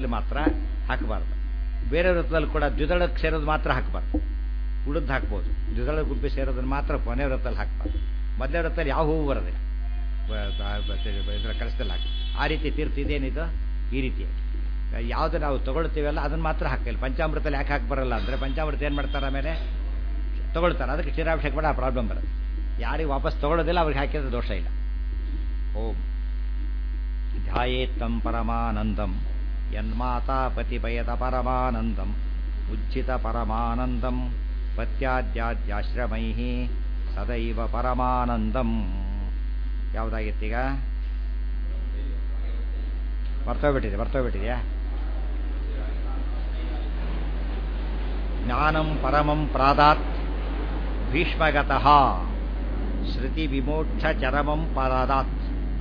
ಮಾತ್ರ ಹಾಕಬಾರ್ದು ಬೇರೆ ವೃತ್ತದಲ್ಲಿ ಕೂಡ ದ್ವಿದಳಕ್ಕೆ ಸೇರೋದು ಮಾತ್ರ ಹಾಕಬಾರ್ದು ಉಳಿದು ಹಾಕ್ಬೋದು ದ್ವಿದಳ ಗುಂಪಿ ಸೇರೋದನ್ನು ಮಾತ್ರ ಕೊನೆ ವೃತ್ತದಲ್ಲಿ ಹಾಕಬಾರ್ದು ಮೊದಲೇ ವೃತ್ತದಲ್ಲಿ ಯಾವ ಹೂವು ಬರೋದಿಲ್ಲ ಇದರ ಕಳಿಸ್ದಲ್ಲಿ ಹಾಕಿ ಆ ರೀತಿ ತೀರ್ಥ ಇದೇನಿದು ಈ ರೀತಿ ಯಾವುದು ನಾವು ತಗೊಳ್ತೀವಲ್ಲ ಅದನ್ನು ಮಾತ್ರ ಹಾಕಿಲ್ಲ ಪಂಚಾಮೃತದಲ್ಲಿ ಯಾಕೆ ಹಾಕಿ ಬರಲ್ಲ ಅಂದರೆ ಪಂಚಾಮೃತ ಏನು ಮಾಡ್ತಾರೆ ಆಮೇಲೆ ತಗೊಳ್ತಾರೆ ಅದಕ್ಕೆ ಕ್ಷೀರಾಭಿಷೇಕ ಮಾಡಿ ಆ ಪ್ರಾಬ್ಲಮ್ ಬರುತ್ತೆ ಯಾರಿಗೆ ವಾಪಸ್ ತಗೊಳ್ಳೋದಿಲ್ಲ ಅವ್ರಿಗೆ ಹಾಕಿದ್ರೆ ದೋಷ ಇಲ್ಲ ಓಂ ಧ್ಯಾಯೇತ್ತಂ ಪರಮಾನಂದಂ ಯನ್ಮಾತಾ ಪತಿಪಯತ ಪರಮಾನಂದಂ ಉಜ್ಜಿತ ಪರಮಾನಂದಂ ಪತ್ಯಾದ್ಯಾದ್ಯಾಶ್ರಮೈ ಸದೈವ ಪರಮಾನಂದಂ ಯಾವುದಾಗಿತ್ತೀಗ ಬರ್ತೋಗ್ಬಿಟ್ಟಿದೆ ಬರ್ತೋಗ್ಬಿಟ್ಟಿದೆಯಾ ಜ್ಞಾನಂ ಪರಮಂ ಪ್ರಾದಾತ್ ಭೀಷ್ಮಗತಃ ಶ್ರುತಿ ವಿಮೋಕ್ಷ ಚರಮಂ ಪರಾದಾತ್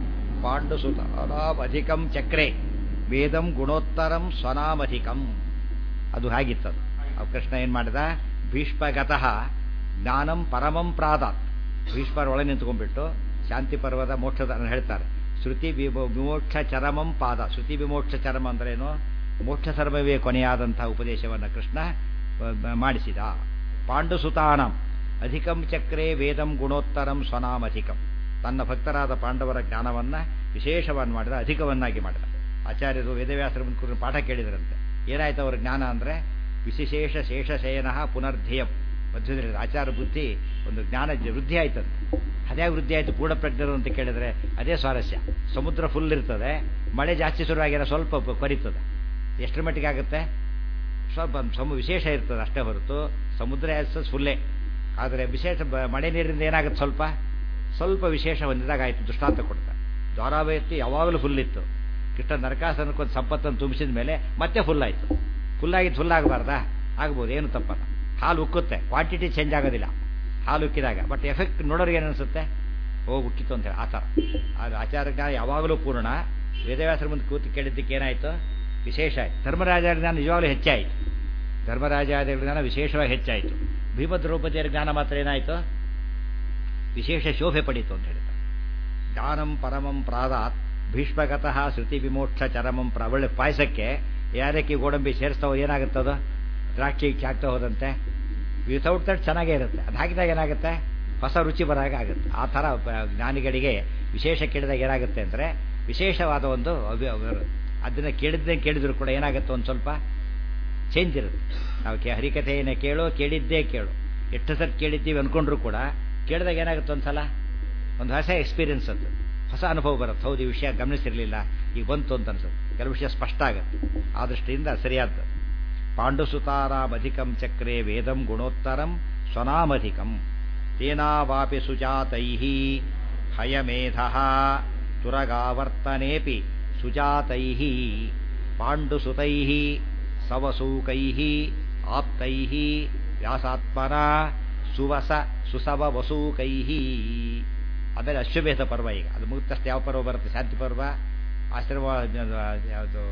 ಪಾಂಡುಸುತಾನಾಮಧಿಕಂ ಚಕ್ರೆ ವೇದಂ ಗುಣೋತ್ತರಂ ಸ್ವನಾಮಧಿಕಂ ಅದು ಹಾಗಿತ್ತದು ಅವು ಕೃಷ್ಣ ಏನು ಮಾಡಿದ ಭೀಷ್ಮಗತಃ ಜ್ಞಾನಂ ಪರಮಂ ಪ್ರಾದಾತ್ ಭೀಷ್ಮರ ಒಳ ನಿಂತ್ಕೊಂಡ್ಬಿಟ್ಟು ಶಾಂತಿ ಪರ್ವದ ಮೋಕ್ಷದ ಹೇಳ್ತಾರೆ ಶ್ರುತಿ ವಿಮೋಕ್ಷ ಚರಮಂ ಪಾದ ಶ್ರುತಿ ವಿಮೋಕ್ಷ ಚರಮ ಅಂದ್ರೇನು ಮೋಕ್ಷ ಸರ್ವವೇ ಕೊನೆಯಾದಂತಹ ಉಪದೇಶವನ್ನು ಕೃಷ್ಣ ಮಾಡಿಸಿದ ಪಾಂಡುಸುತಾನಂ ಅಧಿಕಂ ಚಕ್ರೆ ವೇದಂ ಗುಣೋತ್ತರಂ ಸ್ವನಾಮಧಿಕಂ ತನ್ನ ಭಕ್ತರಾದ ಪಾಂಡವರ ಜ್ಞಾನವನ್ನ ವಿಶೇಷವನ್ನು ಮಾಡಿದ ಅಧಿಕವನ್ನಾಗಿ ಮಾಡಿದ ಆಚಾರ್ಯರು ವೇದವ್ಯಾಸರ ಮುಂದೆ ಪಾಠ ಕೇಳಿದ್ರಂತೆ ಏನಾಯ್ತು ಅವರ ಜ್ಞಾನ ಅಂದರೆ ವಿಶೇಷ ಶೇಷಶಯನ ಪುನರ್ಧೇಯಂ ಮಧ್ಯದಲ್ಲಿ ಆಚಾರ ಬುದ್ಧಿ ಒಂದು ಜ್ಞಾನ ವೃದ್ಧಿ ಆಯ್ತಂತೆ ಅದೇ ವೃದ್ಧಿ ಆಯಿತು ಪೂರ್ಣ ಪ್ರಜ್ಞರು ಅಂತ ಕೇಳಿದ್ರೆ ಅದೇ ಸ್ವಾರಸ್ಯ ಸಮುದ್ರ ಫುಲ್ ಇರ್ತದೆ ಮಳೆ ಜಾಸ್ತಿ ಶುರುವಾಗಿರೋ ಸ್ವಲ್ಪ ಕೊರಿತದೆ ಎಷ್ಟರ ಮಟ್ಟಿಗೆ ಆಗುತ್ತೆ ಸ್ವಲ್ಪ ಸಮ ವಿಶೇಷ ಇರ್ತದೆ ಅಷ್ಟೇ ಹೊರತು ಸಮುದ್ರ ಆ್ಯಸ್ ಫುಲ್ಲೇ ಆದರೆ ವಿಶೇಷ ಮಳೆ ನೀರಿನಿಂದ ಏನಾಗುತ್ತೆ ಸ್ವಲ್ಪ ಸ್ವಲ್ಪ ವಿಶೇಷ ಹೊಂದಿದಾಗ ಆಯಿತು ದೃಷ್ಟಾಂತ ಕೊಡ್ತಾರೆ ದ್ವಾರಾವಯತ್ತಿ ಯಾವಾಗಲೂ ಫುಲ್ ಇತ್ತು ಕೃಷ್ಣ ನರಕಾಸನಕ್ಕೊಂದು ಸಂಪತ್ತನ್ನು ತುಂಬಿಸಿದ ಮೇಲೆ ಮತ್ತೆ ಫುಲ್ ಆಯಿತು ಫುಲ್ ಆಗಿದ್ದು ಫುಲ್ ಆಗಬಾರ್ದಾ ಆಗ್ಬೋದು ಏನು ತಪ್ಪಲ್ಲ ಹಾಲು ಉಕ್ಕುತ್ತೆ ಕ್ವಾಂಟಿಟಿ ಚೇಂಜ್ ಆಗೋದಿಲ್ಲ ಹಾಲು ಉಕ್ಕಿದಾಗ ಬಟ್ ಎಫೆಕ್ಟ್ ನೋಡೋರಿಗೆ ಏನು ಅನಿಸುತ್ತೆ ಹೋಗಿ ಉಕ್ಕಿತ್ತು ಅಂತೇಳಿ ಆ ಥರ ಅದು ಆಚಾರ ಜ್ಞಾನ ಯಾವಾಗಲೂ ಪೂರ್ಣ ವೇದವ್ಯಾಸರ ಮುಂದೆ ಕೂತು ಕೇಳಿದ್ದಕ್ಕೆ ಏನಾಯಿತು ವಿಶೇಷ ಆಯಿತು ಧರ್ಮರಾಜ ಜ್ಞಾನ ನಿಜವಾಗ್ಲೂ ಹೆಚ್ಚಾಯಿತು ಧರ್ಮರಾಜಾದಿಗಳ ಜ್ಞಾನ ವಿಶೇಷವಾಗಿ ಹೆಚ್ಚಾಯಿತು ಭೀಮ ದ್ರೌಪದಿಯರ ಜ್ಞಾನ ಮಾತ್ರ ಏನಾಯಿತು ವಿಶೇಷ ಶೋಭೆ ಪಡೀತು ಅಂತ ಹೇಳ್ತಾರೆ ಜ್ಞಾನಂ ಪರಮಂ ಪ್ರಾದಾತ್ ಭೀಷ್ಮಗತಃ ಶ್ರುತಿ ವಿಮೋಕ್ಷ ಚರಮಂ ಪ್ರ ಒಳ್ಳೆ ಪಾಯಸಕ್ಕೆ ಯಾರಕ್ಕೆ ಗೋಡಂಬಿ ಸೇರಿಸ್ತಾವೋ ಏನಾಗುತ್ತದು ದ್ರಾಕ್ಷಿ ಹಾಕ್ತಾ ಹೋದಂತೆ ವಿತೌಟ್ ದಟ್ ಚೆನ್ನಾಗೇ ಇರುತ್ತೆ ಅದು ಹಾಕಿದಾಗ ಏನಾಗುತ್ತೆ ಹೊಸ ರುಚಿ ಬರಾಗ ಆಗುತ್ತೆ ಆ ಥರ ಜ್ಞಾನಿಗಳಿಗೆ ವಿಶೇಷ ಕೇಳಿದಾಗ ಏನಾಗುತ್ತೆ ಅಂದರೆ ವಿಶೇಷವಾದ ಒಂದು ಅದನ್ನು ಕೇಳಿದ್ದೇ ಕೇಳಿದ್ರು ಕೂಡ ಏನಾಗುತ್ತೆ ಒಂದು ಸ್ವಲ್ಪ ಚೇಂಜ್ ಇರುತ್ತೆ ನಾವು ಕೆ ಹರಿಕಥೆಯನ್ನೇ ಕೇಳೋ ಕೇಳಿದ್ದೇ ಕೇಳು ಎಷ್ಟು ಸರಿ ಕೇಳಿದ್ದೀವಿ ಅಂದ್ಕೊಂಡ್ರು ಕೂಡ ಕೇಳಿದಾಗ ಏನಾಗುತ್ತೆ ಒಂದು ಸಲ ಒಂದು ಹೊಸ ಎಕ್ಸ್ಪೀರಿಯನ್ಸ್ ಅದು ಹೊಸ ಅನುಭವ ಬರುತ್ತೆ ಹೌದು ಈ ವಿಷಯ ಗಮನಿಸಿರಲಿಲ್ಲ ಈಗ ಬಂತು ಅಂತ ಅನ್ಸುತ್ತೆ ಕೆಲವು ವಿಷಯ ಸ್ಪಷ್ಟ ಆಗುತ್ತೆ ಆ ದೃಷ್ಟಿಯಿಂದ ಸರಿಯಾದ ಪಾಂಡುಸುತಾರಾಮಧಿಕಂ ಚಕ್ರೆ ವೇದಂ ಗುಣೋತ್ತರಂ ಸ್ವನಾಮಧಿಕಂ ತೇನಾವಾಪಿ ಸುಜಾತೈ ಹಯಮೇಧ ತುರಗಾವರ್ತನೇಪಿ ಸುಜಾತೈ ಪಾಂಡುಸುತೈ ಸವಸೂಕೈ ಆಪ್ತೈ ವ್ಯಾಸಾತ್ಮನ ಸುವಸ ಸುಸವ ವಸೂಕೈ ಆಮೇಲೆ ಅಶ್ವಮೇಧ ಪರ್ವ ಈಗ ಅದು ಮುಗಿದ ತಕ್ಷಣ ಯಾವ ಪರ್ವ ಬರುತ್ತೆ ಶಾಂತಿ ಪರ್ವ ಆಶ್ರಮ ಯಾವುದು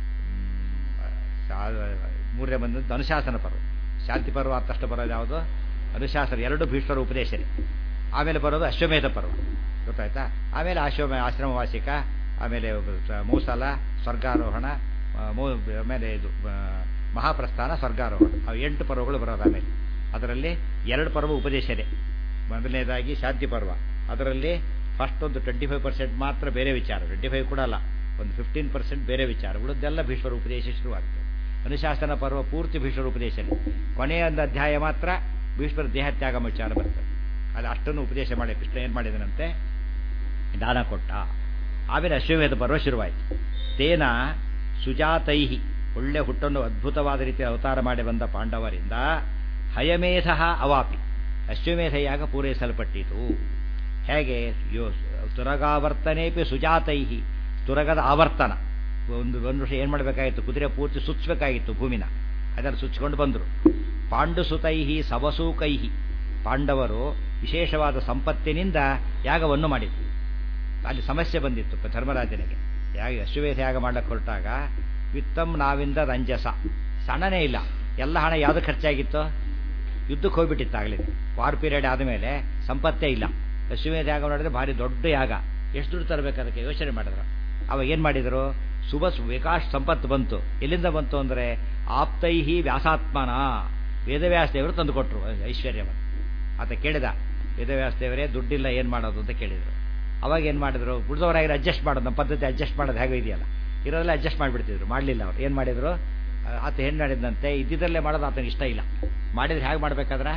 ಮೂರನೇ ಬಂದದ್ದು ಅನುಶಾಸನ ಪರ್ವ ಶಾಂತಿ ಪರ್ವ ಆದ ತಕ್ಷಣ ಬರೋದು ಯಾವುದು ಅನುಶಾಸನ ಎರಡು ಭೀಷ್ಮರ ಉಪದೇಶನೇ ಆಮೇಲೆ ಬರೋದು ಅಶ್ವಮೇಧ ಪರ್ವ ಗೊತ್ತಾಯ್ತಾ ಆಮೇಲೆ ಆಶ್ವಮ ಆಶ್ರಮ ವಾಸಿಕ ಆಮೇಲೆ ಮೂಸಲ ಸ್ವರ್ಗಾರೋಹಣ ಆಮೇಲೆ ಇದು ಮಹಾಪ್ರಸ್ಥಾನ ಸ್ವರ್ಗಾರೋಹಣ ಅವು ಎಂಟು ಪರ್ವಗಳು ಬರೋದು ಆಮೇಲೆ ಅದರಲ್ಲಿ ಎರಡು ಪರ್ವ ಉಪದೇಶನೇ ಮೊದಲನೇದಾಗಿ ಶಾಂತಿ ಪರ್ವ ಅದರಲ್ಲಿ ಫಸ್ಟ್ ಒಂದು ಟ್ವೆಂಟಿ ಫೈವ್ ಪರ್ಸೆಂಟ್ ಮಾತ್ರ ಬೇರೆ ವಿಚಾರ ಟ್ವೆಂಟಿ ಫೈವ್ ಕೂಡ ಅಲ್ಲ ಒಂದು ಫಿಫ್ಟೀನ್ ಪರ್ಸೆಂಟ್ ಬೇರೆ ವಿಚಾರ ಉಳಿದೆಲ್ಲ ಭೀಷ್ಮರ ಉಪದೇಶ ಶುರುವಾಗ್ತದೆ ಅನುಶಾಸನ ಪರ್ವ ಪೂರ್ತಿ ಭೀಷ್ಮರ ಉಪದೇಶನೇ ಕೊನೆಯ ಒಂದು ಅಧ್ಯಾಯ ಮಾತ್ರ ಭೀಷ್ಮರ ದೇಹತ್ಯಾಗ ವಿಚಾರ ಬರ್ತದೆ ಅದು ಅಷ್ಟನ್ನು ಉಪದೇಶ ಮಾಡಿ ಕೃಷ್ಣ ಏನು ಮಾಡಿದನಂತೆ ದಾನ ಕೊಟ್ಟ ಆಮೇಲೆ ಅಶ್ವಮೇಧ ಪರ್ವ ಶುರುವಾಯಿತು ತೇನ ಸುಜಾತೈಹಿ ಒಳ್ಳೆ ಹುಟ್ಟನ್ನು ಅದ್ಭುತವಾದ ರೀತಿಯ ಅವತಾರ ಮಾಡಿ ಬಂದ ಪಾಂಡವರಿಂದ ಹಯಮೇಧ ಅವಾಪಿ ಅಶ್ವಮೇಧ ಯಾಗ ಪೂರೈಸಲ್ಪಟ್ಟಿತು ಹೇಗೆ ಯೋ ತುರಗಾವರ್ತನೇಪಿ ಸುಜಾತೈಹಿ ತುರಗದ ಆವರ್ತನ ಒಂದು ಒಂದು ವರ್ಷ ಏನು ಮಾಡಬೇಕಾಗಿತ್ತು ಕುದುರೆ ಪೂರ್ತಿ ಸುಚ್ಚಬೇಕಾಗಿತ್ತು ಭೂಮಿನ ಅದನ್ನು ಸುಚ್ಚಿಕೊಂಡು ಬಂದರು ಪಾಂಡುಸುತೈಹಿ ಸವಸೂಕೈಹಿ ಪಾಂಡವರು ವಿಶೇಷವಾದ ಸಂಪತ್ತಿನಿಂದ ಯಾಗವನ್ನು ಮಾಡಿದ್ರು ಅಲ್ಲಿ ಸಮಸ್ಯೆ ಬಂದಿತ್ತು ಧರ್ಮರಾಜನಿಗೆ ಯಾಗ ಅಶ್ವಮೇಧ ಯಾಗ ಮಾಡಕ್ಕೆ ಹೊರಟಾಗ ವಿತ್ತಂ ನಾವಿಂದ ರಂಜಸ ಸಣ್ಣನೇ ಇಲ್ಲ ಎಲ್ಲ ಹಣ ಯಾವುದು ಖರ್ಚಾಗಿತ್ತು ಯುದ್ಧಕ್ಕೆ ಹೋಗ್ಬಿಟ್ಟಿತ್ತು ಆಗಲಿ ವಾರ್ ಪೀರಿಯಡ್ ಆದಮೇಲೆ ಸಂಪತ್ತೇ ಇಲ್ಲ ಅಶ್ವಮೇಧ ಯಾಗ ಮಾಡಿದ್ರೆ ಭಾರಿ ದೊಡ್ಡ ಯಾಗ ಎಷ್ಟು ದುಡ್ಡು ತರಬೇಕು ಅದಕ್ಕೆ ಯೋಚನೆ ಮಾಡಿದ್ರು ಅವಾಗ ಏನು ಮಾಡಿದರು ಶುಭ ವಿಕಾಸ್ ಸಂಪತ್ತು ಬಂತು ಎಲ್ಲಿಂದ ಬಂತು ಅಂದರೆ ಆಪ್ತೈಹಿ ವ್ಯಾಸಾತ್ಮನ ವೇದವ್ಯಾಸ ದೇವರು ತಂದು ಕೊಟ್ಟರು ಐಶ್ವರ್ಯವನ್ನು ಆತ ಕೇಳಿದ ವೇದವ್ಯಾಸ ದೇವರೇ ದುಡ್ಡಿಲ್ಲ ಏನು ಮಾಡೋದು ಅಂತ ಕೇಳಿದರು ಅವಾಗ ಏನು ಮಾಡಿದ್ರು ಉಳಿದವರಾಗಿರೋ ಅಡ್ಜಸ್ಟ್ ಮಾಡೋದು ನಮ್ಮ ಪದ್ಧತಿ ಅಡ್ಜಸ್ಟ್ ಮಾಡೋದು ಹೇಗೆ ಇದೆಯಲ್ಲ ಇರೋದೆಲ್ಲ ಅಡ್ಜಸ್ಟ್ ಮಾಡಿಬಿಡ್ತಿದ್ರು ಮಾಡಲಿಲ್ಲ ಅವ್ರು ಏನು ಮಾಡಿದರು ಆತ ಏನು ಮಾಡಿದಂತೆ ಇದ್ದಿದ್ದರಲ್ಲೇ ಮಾಡೋದು ಆತನಿಗೆ ಇಷ್ಟ ಇಲ್ಲ ಮಾಡಿದ್ರೆ ಹೇಗೆ ಮಾಡಬೇಕಾದ್ರೆ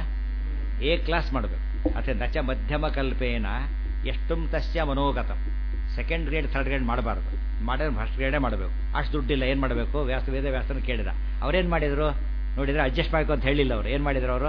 ಎ ಕ್ಲಾಸ್ ಮಾಡಬೇಕು ಅತ್ತೆ ನಚ ಮಧ್ಯಮ ಕಲ್ಪೇನ ಎಷ್ಟುಂ ತಸ್ಯ ಮನೋಗತಂ ಸೆಕೆಂಡ್ ಗ್ರೇಡ್ ಥರ್ಡ್ ಗ್ರೇಡ್ ಮಾಡಬಾರ್ದು ಮಾಡಿದ್ರೆ ಫಸ್ಟ್ ಗ್ರೇಡೇ ಮಾಡಬೇಕು ಅಷ್ಟು ದುಡ್ಡಿಲ್ಲ ಏನು ಮಾಡಬೇಕು ವ್ಯಾಸ ವೇದ ವ್ಯಾಸನ ಕೇಳಿದ ಅವ್ರೇನು ಮಾಡಿದರು ನೋಡಿದರೆ ಅಡ್ಜಸ್ಟ್ ಮಾಡಬೇಕು ಅಂತ ಹೇಳಿಲ್ಲ ಅವರು ಏನು ಮಾಡಿದ್ರು ಅವರು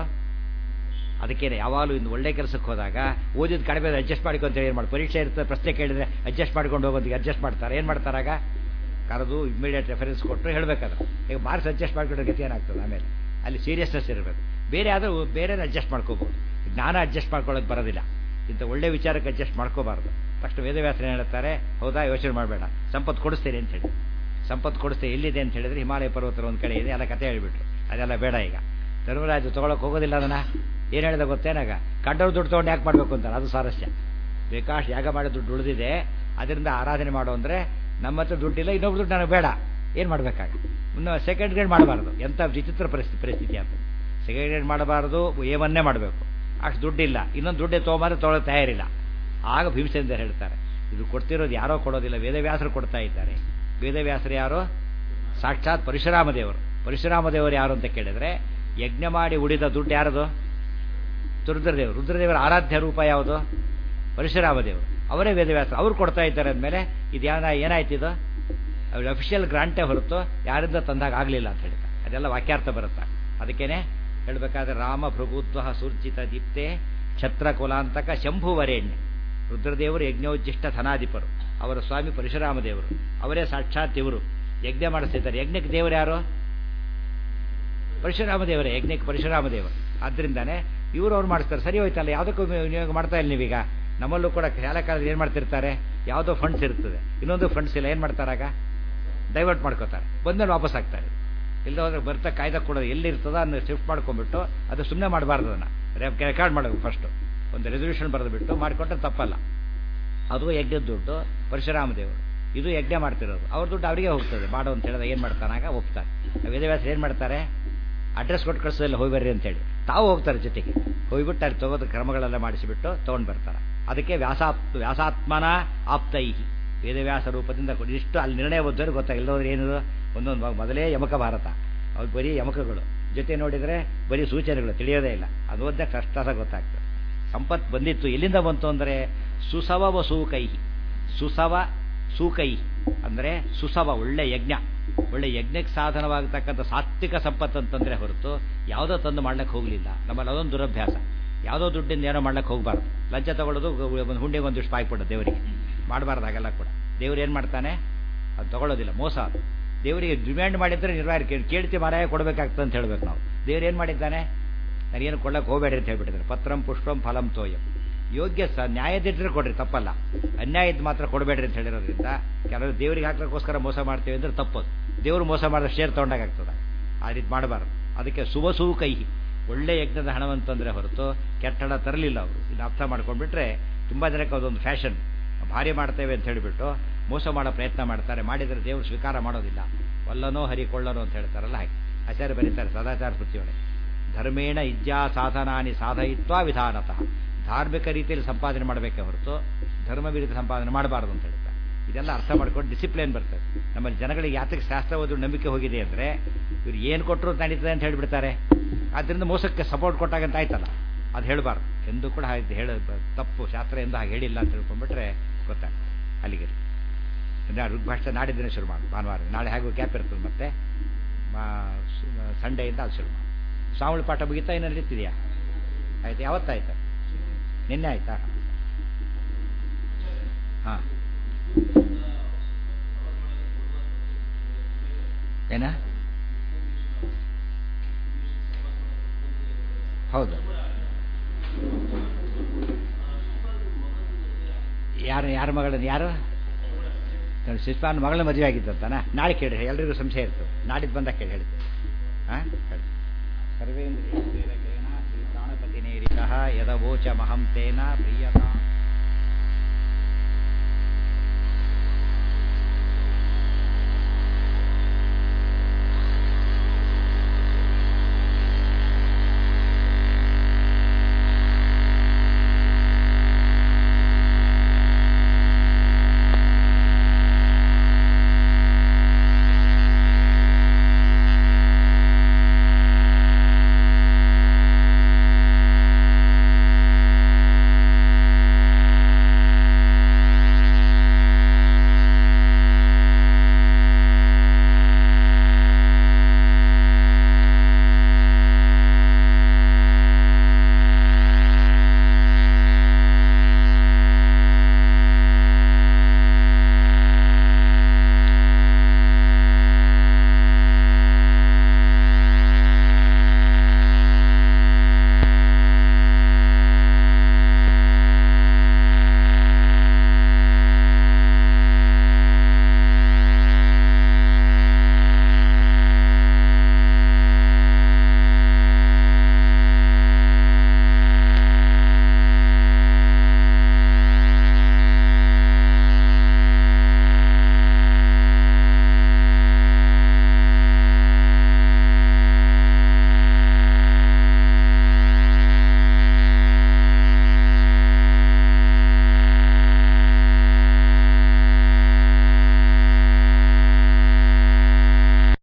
ಅದಕ್ಕೇನೆ ಯಾವಾಗಲೂ ಇನ್ನು ಒಳ್ಳೆ ಕೆಲಸಕ್ಕೆ ಹೋದಾಗ ಓದಿದ ಕಡಿಮೆ ಅಡ್ಜಸ್ಟ್ ಮಾಡ್ಕೊ ಅಂತ ಏನು ಮಾಡಿ ಪರೀಕ್ಷೆ ಇರ್ತದೆ ಪ್ರಶ್ನೆ ಕೇಳಿದ್ರೆ ಅಡ್ಜಸ್ಟ್ ಮಾಡ್ಕೊಂಡು ಹೋಗೋದಿಗೆ ಅಡ್ಜಸ್ಟ್ ಮಾಡ್ತಾರೆ ಏನು ಮಾಡ್ತಾರಾಗ ಕರೆದು ಇಮಿಡಿಯೇಟ್ ರೆಫರೆನ್ಸ್ ಕೊಟ್ಟು ಹೇಳಬೇಕಾದ್ರೆ ಈಗ ಮಾರ್ಕ್ಸ್ ಅಡ್ಜಸ್ಟ್ ಮಾಡ್ಕೊಂಡ್ರೆ ಗತಿ ಏನಾಗ್ತದೆ ಆಮೇಲೆ ಅಲ್ಲಿ ಸೀರಿಯಸ್ನೆಸ್ ಇರಬೇಕು ಬೇರೆ ಆದರೂ ಬೇರೆ ಅಡ್ಜಸ್ಟ್ ಮಾಡ್ಕೋಬೋದು ಜ್ಞಾನ ಅಡ್ಜಸ್ಟ್ ಮಾಡ್ಕೊಳ್ಳೋಕೆ ಬರೋದಿಲ್ಲ ಇಂಥ ಒಳ್ಳೆ ವಿಚಾರಕ್ಕೆ ಅಡ್ಜಸ್ಟ್ ಮಾಡ್ಕೋಬಾರ್ದು ತಕ್ಷಣ ವೇದವ್ಯಾಸನ ಹೇಳ್ತಾರೆ ಹೌದಾ ಯೋಚನೆ ಮಾಡಬೇಡ ಸಂಪತ್ತು ಕೊಡಿಸ್ತೀರಿ ಅಂತ ಹೇಳಿ ಸಂಪತ್ತು ಕೊಡಿಸ್ತೀರಿ ಎಲ್ಲಿದೆ ಅಂತ ಹೇಳಿದ್ರೆ ಹಿಮಾಲಯ ಪರ್ವತರ ಒಂದು ಕಡೆ ಇದೆ ಎಲ್ಲ ಕತೆ ಹೇಳಿಬಿಟ್ರು ಅದೆಲ್ಲ ಬೇಡ ಈಗ ಧರ್ಮರಾಜು ತೊಗೊಳಕ್ಕೆ ಹೋಗೋದಿಲ್ಲ ಅದನ್ನ ಏನು ಹೇಳಿದ ಗೊತ್ತೇನಾಗ ಕಂಡವ್ರು ದುಡ್ಡು ತೊಗೊಂಡು ಯಾಕೆ ಮಾಡಬೇಕು ಅಂತಾರೆ ಅದು ಸಾರಸ್ಯ ಬೇಕಾಷ್ಟು ಯಾಗ ಮಾಡಿ ದುಡ್ಡು ಉಳಿದಿದೆ ಅದರಿಂದ ಆರಾಧನೆ ಮಾಡು ಅಂದರೆ ನಮ್ಮ ಹತ್ರ ದುಡ್ಡಿಲ್ಲ ಇನ್ನೊಬ್ರು ದುಡ್ಡು ನನಗೆ ಬೇಡ ಏನು ಮಾಡಬೇಕಾಗ ಇನ್ನು ಸೆಕೆಂಡ್ ಗ್ರೇಡ್ ಮಾಡಬಾರ್ದು ಎಂಥ ವಿಚಿತ್ರ ಪರಿಸ್ಥಿತಿ ಪರಿಸ್ಥಿತಿ ಅಂತ ಸೆಕೆಂಡ್ ಗ್ರೇಡ್ ಮಾಡಬಾರ್ದು ಏವನ್ನೇ ಮಾಡಬೇಕು ಅಷ್ಟು ದುಡ್ಡಿಲ್ಲ ಇನ್ನೊಂದು ದುಡ್ಡೇ ತೊಗೊಂಬಾದ್ರೆ ತೊಗೊಳ್ಳೋ ತಯಾರಿಲ್ಲ ಆಗ ಭೀಮಸೇಂದ್ರ ಹೇಳ್ತಾರೆ ಇದು ಕೊಡ್ತಿರೋದು ಯಾರೋ ಕೊಡೋದಿಲ್ಲ ವೇದವ್ಯಾಸರು ಕೊಡ್ತಾ ಇದ್ದಾರೆ ವೇದವ್ಯಾಸರು ಯಾರು ಸಾಕ್ಷಾತ್ ಪರಶುರಾಮ ದೇವರು ಪರಶುರಾಮ ದೇವರು ಯಾರು ಅಂತ ಕೇಳಿದ್ರೆ ಯಜ್ಞ ಮಾಡಿ ಉಳಿದ ದುಡ್ಡು ಯಾರದು ರುದ್ರದೇವರು ರುದ್ರದೇವರ ಆರಾಧ್ಯ ರೂಪ ಯಾವುದು ಪರಶುರಾಮ ದೇವರು ಅವರೇ ವೇದವ್ಯಾಸ ಅವ್ರು ಕೊಡ್ತಾ ಇದ್ದಾರೆ ಅಂದಮೇಲೆ ಇದು ಯಾನ ಏನಾಯ್ತು ಇದು ಅವ್ರ ಅಫಿಷಿಯಲ್ ಗ್ರಾಂಟೇ ಹೊರತು ಯಾರಿಂದ ತಂದಾಗ ಆಗಲಿಲ್ಲ ಅಂತ ಹೇಳ್ತಾರೆ ಅದೆಲ್ಲ ವಾಕ್ಯಾರ್ಥ ಬರುತ್ತೆ ಅದಕ್ಕೇನೆ ಹೇಳಬೇಕಾದ್ರೆ ರಾಮ ಭೃಗುತ್ವ ಸೂರ್ಜಿತ ದೀಪ್ತೆ ಛತ್ರ ಕುಲಾಂತಕ ಶಂಭುವರೇಣ್ಯ ರುದ್ರದೇವರು ಯಜ್ಞೋಜ್ಜಿಷ್ಟ ಧನಾಧಿಪರು ಅವರ ಸ್ವಾಮಿ ಪರಶುರಾಮ ದೇವರು ಅವರೇ ಸಾಕ್ಷಾತ್ ಇವರು ಯಜ್ಞ ಮಾಡಿಸ್ತಿದ್ದಾರೆ ಯಜ್ಞಕ್ಕೆ ದೇವರು ಯಾರು ಪರಶುರಾಮ ದೇವರೇ ಯಜ್ಞಕ್ಕೆ ಪರಶುರಾಮ ದೇವರು ಆದ್ದರಿಂದಾನೆ ಇವರು ಅವ್ರು ಮಾಡಿಸ್ತಾರೆ ಸರಿ ಹೋಯ್ತಲ್ಲ ಯಾವುದಕ್ಕೂ ವಿನಿಯೋಗ ಮಾಡ್ತಾ ಇಲ್ಲ ನೀವೀಗ ನಮ್ಮಲ್ಲೂ ಕೂಡ ಶಾಲಾ ಕಾಲದಲ್ಲಿ ಏನು ಮಾಡ್ತಿರ್ತಾರೆ ಯಾವುದೋ ಫಂಡ್ಸ್ ಇರ್ತದೆ ಇನ್ನೊಂದು ಫಂಡ್ಸ್ ಇಲ್ಲ ಏನು ಮಾಡ್ತಾರಾಗ ಡೈವರ್ಟ್ ಮಾಡ್ಕೋತಾರೆ ಬಂದ್ಮೇಲೆ ವಾಪಸ್ ಆಗ್ತಾರೆ ಇಲ್ಲ ಹೋದ್ರೆ ಬರ್ತಾ ಕಾಯ್ದೆ ಕೊಡೋದು ಎಲ್ಲಿ ಇರ್ತದೋ ಅದನ್ನ ಶಿಫ್ಟ್ ಮಾಡ್ಕೊಂಡ್ಬಿಟ್ಟು ಅದು ಸುಮ್ಮನೆ ಮಾಡಬಾರ್ದು ಅದನ್ನು ರೆಕಾರ್ಡ್ ಮಾಡಬೇಕು ಫಸ್ಟು ಒಂದು ರೆಸಲ್ಯೂಷನ್ ಬರೆದುಬಿಟ್ಟು ಮಾಡಿಕೊಟ್ರೆ ತಪ್ಪಲ್ಲ ಅದು ಯಜ್ಞದ ದುಡ್ಡು ಪರಶುರಾಮ ದೇವರು ಇದು ಯಜ್ಞ ಮಾಡ್ತಿರೋದು ಅವ್ರ ದುಡ್ಡು ಅವರಿಗೆ ಹೋಗ್ತದೆ ಮಾಡು ಅಂತ ಹೇಳಿದ್ರೆ ಏನು ಮಾಡ್ತಾನಾಗ ಒಪ್ತಾರೆ ವೇದವ್ಯಾಸರು ಏನು ಮಾಡ್ತಾರೆ ಅಡ್ರೆಸ್ ಕೊಟ್ಟು ಕಳಿಸೋದಿಲ್ಲ ಹೋಗಿ ಬರ್ರಿ ಅಂತೇಳಿ ತಾವು ಹೋಗ್ತಾರೆ ಜೊತೆಗೆ ಹೋಗ್ಬಿಟ್ಟು ಅಲ್ಲಿ ತಗೋದು ಕ್ರಮಗಳೆಲ್ಲ ಮಾಡಿಸಿಬಿಟ್ಟು ತೊಗೊಂಡು ಬರ್ತಾರೆ ಅದಕ್ಕೆ ವ್ಯಾಸಾಪ್ ವ್ಯಾಸಾತ್ಮನ ಆಪ್ತೈಹಿ ವೇದವ್ಯಾಸ ರೂಪದಿಂದ ಇಷ್ಟು ಅಲ್ಲಿ ನಿರ್ಣಯ ಓದಿದ್ರೆ ಗೊತ್ತಾಗಿಲ್ಲ ಹೋದ್ರೆ ಏನಿದು ಒಂದೊಂದು ಮೊದಲೇ ಯಮಕ ಭಾರತ ಅವ್ರು ಬರೀ ಯಮಕಗಳು ಜೊತೆ ನೋಡಿದರೆ ಬರೀ ಸೂಚನೆಗಳು ತಿಳಿಯೋದೇ ಇಲ್ಲ ಅದು ಓದಿದ ಕಷ್ಟ ಗೊತ್ತಾಗ್ತದೆ ಸಂಪತ್ತು ಬಂದಿತ್ತು ಎಲ್ಲಿಂದ ಬಂತು ಅಂದರೆ ಸುಸವ ವಸೂಕೈಹಿ ಸುಸವ ಸೂಕೈ ಅಂದರೆ ಸುಸವ ಒಳ್ಳೆ ಯಜ್ಞ ಒಳ್ಳೆ ಯಜ್ಞಕ್ಕೆ ಸಾಧನವಾಗತಕ್ಕಂಥ ಸಾತ್ವಿಕ ಸಂಪತ್ತು ಅಂತಂದರೆ ಹೊರತು ಯಾವುದೋ ತಂದು ಮಾಡ್ಲಿಕ್ಕೆ ಹೋಗಲಿಲ್ಲ ನಮ್ಮಲ್ಲಿ ಅದೊಂದು ದುರಭ್ಯಾಸ ಯಾವುದೋ ದುಡ್ಡಿಂದ ಏನೋ ಮಾಡ್ಲಿಕ್ಕೆ ಹೋಗಬಾರ್ದು ಲಂಚ ತಗೊಳ್ಳೋದು ಒಂದು ಹುಂಡಿಗೆ ಒಂದಿಷ್ಟು ಬಾಯ್ಕೊಡೋದು ದೇವರಿಗೆ ಮಾಡಬಾರ್ದು ಹಾಗೆಲ್ಲ ಕೂಡ ದೇವ್ರು ಏನು ಮಾಡ್ತಾನೆ ಅದು ತಗೊಳ್ಳೋದಿಲ್ಲ ಮೋಸ ಅದು ದೇವರಿಗೆ ಡಿಮ್ಯಾಂಡ್ ಮಾಡಿದ್ರೆ ನಿರ್ವಾಹ ಕೇಳ್ತಿ ಮಾರಾಯ ಕೊಡಬೇಕಾಗ್ತದೆ ಅಂತ ಹೇಳ್ಬೇಕು ನಾವು ದೇವ್ರು ಏನು ಮಾಡಿದ್ದಾನೆ ನನಗೇನು ಕೊಡಕ್ಕೆ ಹೋಗಬೇಡ್ರಿ ಅಂತ ಹೇಳ್ಬಿಟ್ಟಿದ್ದಾರೆ ಪತ್ರಂ ಪುಷ್ಪಂ ಫಲಂ ತೋಯಂ ಯೋಗ್ಯ ಸ ನ್ಯಾಯದಿಟ್ಟರೆ ಕೊಡ್ರಿ ತಪ್ಪಲ್ಲ ಅನ್ಯಾಯದ ಮಾತ್ರ ಕೊಡಬೇಡ್ರಿ ಅಂತ ಹೇಳಿರೋದ್ರಿಂದ ಕೆಲವರು ದೇವರಿಗೆ ಹಾಕ್ಲಿಕ್ಕೋಸ್ಕರ ಮೋಸ ಮಾಡ್ತೀವಿ ಅಂದ್ರೆ ತಪ್ಪದು ದೇವರು ಮೋಸ ಮಾಡಿದ್ರೆ ಶೇರ್ ತೊಗೊಂಡಾಗ್ತದೆ ಆ ರೀತಿ ಮಾಡಬಾರ್ದು ಅದಕ್ಕೆ ಸುಬಸೂ ಕೈ ಒಳ್ಳೆ ಯಜ್ಞದ ಹಣವಂತಂದ್ರೆ ಹೊರತು ಕೆಟ್ಟ ಹಣ ತರಲಿಲ್ಲ ಅವರು ಇದು ಅರ್ಥ ಮಾಡ್ಕೊಂಡ್ಬಿಟ್ರೆ ತುಂಬ ಜನಕ್ಕೆ ಅದೊಂದು ಫ್ಯಾಷನ್ ಭಾರಿ ಮಾಡ್ತೇವೆ ಅಂತ ಹೇಳಿಬಿಟ್ಟು ಮೋಸ ಮಾಡೋ ಪ್ರಯತ್ನ ಮಾಡ್ತಾರೆ ಮಾಡಿದರೆ ದೇವರು ಸ್ವೀಕಾರ ಮಾಡೋದಿಲ್ಲ ಒಲ್ಲನೋ ಹರಿಕೊಳ್ಳನೋ ಅಂತ ಹೇಳ್ತಾರಲ್ಲ ಹಾಗೆ ಆಚಾರ್ಯ ಬರೀತಾರೆ ಸದಾಚಾರ ಸ್ಮೃತಿಯೊಳಗೆ ಧರ್ಮೇಣ ಇಜ್ಜಾ ಸಾಧನಾನಿ ಸಾಧಯಿತ್ವ ವಿಧಾನತಃ ಧಾರ್ಮಿಕ ರೀತಿಯಲ್ಲಿ ಸಂಪಾದನೆ ಮಾಡಬೇಕೆ ಹೊರತು ಧರ್ಮ ವಿರುದ್ಧ ಸಂಪಾದನೆ ಮಾಡಬಾರ್ದು ಅಂತ ಹೇಳ್ತಾರೆ ಇದೆಲ್ಲ ಅರ್ಥ ಮಾಡ್ಕೊಂಡು ಡಿಸಿಪ್ಲಿನ್ ಬರ್ತದೆ ನಮ್ಮಲ್ಲಿ ಜನಗಳಿಗೆ ಯಾತಕ್ಕೆ ಶಾಸ್ತ್ರ ಓದು ನಂಬಿಕೆ ಹೋಗಿದೆ ಅಂದರೆ ಇವ್ರು ಏನು ಕೊಟ್ಟರು ನಡೀತದೆ ಅಂತ ಹೇಳಿಬಿಡ್ತಾರೆ ಆದ್ದರಿಂದ ಮೋಸಕ್ಕೆ ಸಪೋರ್ಟ್ ಕೊಟ್ಟಾಗಂತ ಆಯ್ತಲ್ಲ ಅದು ಹೇಳಬಾರ್ದು ಎಂದು ಕೂಡ ಹಾಗೆ ಹೇಳ ತಪ್ಪು ಶಾಸ್ತ್ರ ಎಂದು ಹಾಗೆ ಹೇಳಿಲ್ಲ ಅಂತ ತಿಳ್ಕೊಂಡ್ಬಿಟ್ರೆ ಗೊತ್ತಾಗ್ತದೆ ಅಲ್ಲಿಗೆ ಋಗ್ಭಾಷೆ ನಾಡಿದ್ದಿನ ಶುರು ಮಾಡಿ ಭಾನುವಾರ ನಾಳೆ ಹಾಗೂ ಗ್ಯಾಪ್ ಇರ್ತದೆ ಮತ್ತೆ ಸಂಡೆಯಿಂದ ಅದು ಶುರು ಮಾಡಿ ಶ್ರಾವಣ ಪಾಠ ಮುಗಿತಾ ಏನೋ ನಡೀತಿದೆಯಾ ಆಯ್ತು ಯಾವತ್ತಾಯ್ತು ನಿನ್ನೆ ಆಯ್ತಾ ಹಾಂ ಏನ ಹೌದು ಯಾರು ಯಾರ ಮಗಳನ್ನ ಯಾರು ಶಿಸ್ಪಾನ್ ಮಗಳ ಮದುವೆ ಆಗಿದ್ದಂತಾನ ನಾಳೆ ಕೇಳಿ ಎಲ್ರಿಗೂ ಸಂಶಯ ಇರ್ತದೆ ನಾಡಿದ್ದು ಬಂದಾಗ ಕೇಳಿ ಹೇಳ್ತೇವೆ ಹಾಂ ಹೇಳಿ ಸರ್ವೇಂದ್ರಿಯ ಶ್ರೀ ಪ್ರಾಣಪತಿ ನೇರಿತ ಯದವೋಚ ಮಹಂ ತೇನ ಪ್ರಿಯತಾ